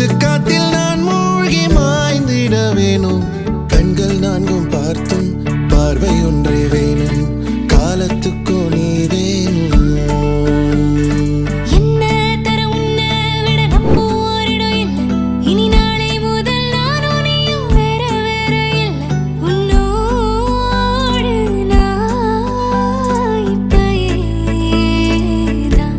மூச்சு காத்தில் நான் மூழ்கி மாய்ந்திட வேணும் கண்கள் நான்கும் பார்த்தும் பார்வை ஒன்றே வேணும் காலத்துக்கும் நீ வேணும் என்ன தர உன்னை விட நம்ம ஓரிடம் இல்லை இனி நாளை முதல் நானும் நீயும் வேற வேற இல்லை உன்னோடு நான் இப்பயே தான்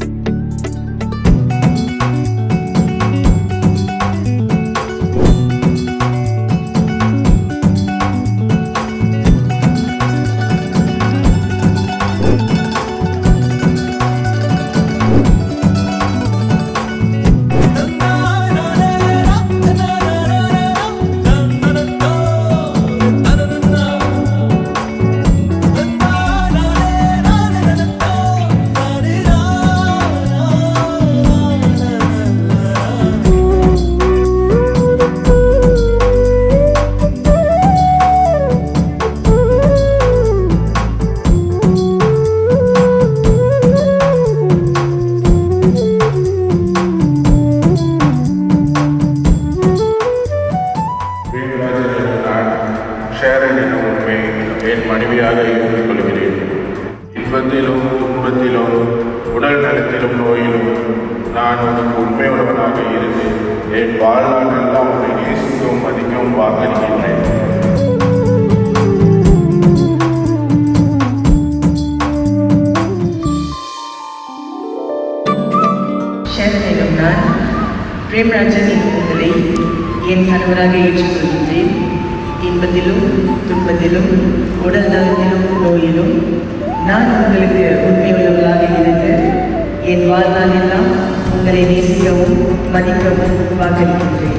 வீரராஜன் நான் ஷேரன் எனும் உண்மை என் மனைவியாக இருந்து கொள்கிறேன் இன்பத்திலும் துன்பத்திலும் உடல் நலத்திலும் நோயிலும் நான் உனக்கு உண்மையுள்ளவனாக இருந்து என் வாழ்நாள் எல்லாம் உன்னை நேசிக்கவும் மதிக்கவும் வாக்களிக்கின்றேன் ஷேரன் எனும் நான் பிரேம்ராஜன் எனும் உங்களை என் கணவராக ஏற்றுக்கொள்கின்றேன் இன்பத்திலும் துன்பத்திலும் உடல் நலத்திலும் நோயிலும் நான் உங்களுக்கு உண்மையுள்ளவளாக இருந்து என் வாழ்நாள் எல்லாம் உங்களை நேசிக்கவும் மதிக்கவும் வாக்களிக்கின்றேன்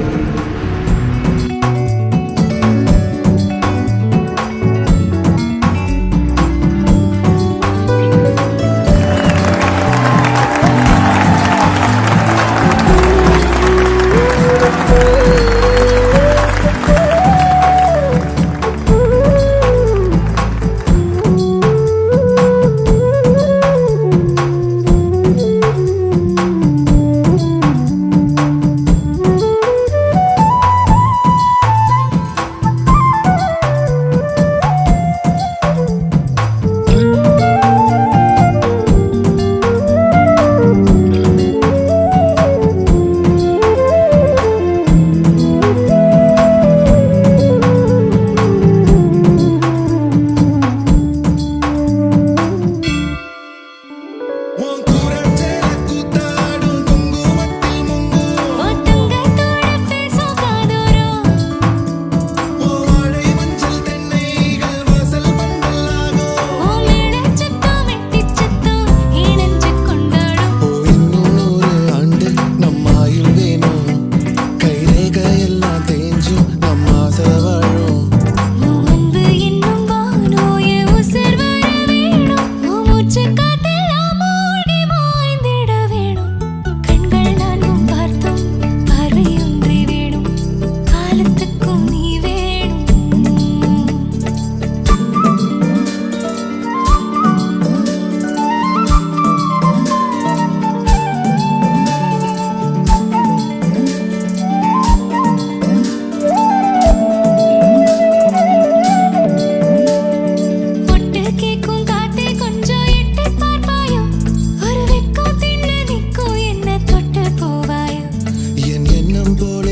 உன் குரச்சேல கூத்தாடும் குங்குமத்தில் முங்கும் ஒத்தங்கத்தோட பேசும் காதோரம் உன் வாழை மஞ்சள் தென்னைகள் வாசல் பந்தலாகும் ஓ மேடச் சத்தம் வெட்டிச் சத்தம் இணைஞ்சு கொண்டாடும் ஓ இன்னும் நூறு ஆண்டு நம்ம ஆயுள் வேணும் கைரேக எல்லாம் தேஞ்சும் நம்ம ஆசை வாழும் உன் அன்பு என்னும் வானோய உசிர் வர வேணும் உன் மூச்சு காட்டெல்லாம் மூழ்கி மாய்ந்திட வேணும் கண்கள் நான்கும் பார்த்தும் பார்வை ஒன்றே வேணும் காலத்துக்கும் நீ வேணும் பொட்டு கேக்கும் காத்தே கொஞ்சம் எட்டி பார்ப்பாயோ ஒரு வெக்கம் தின்னு நிற்கும் என்ன தொட்டு போவாயோ என் எண்ணம் போலே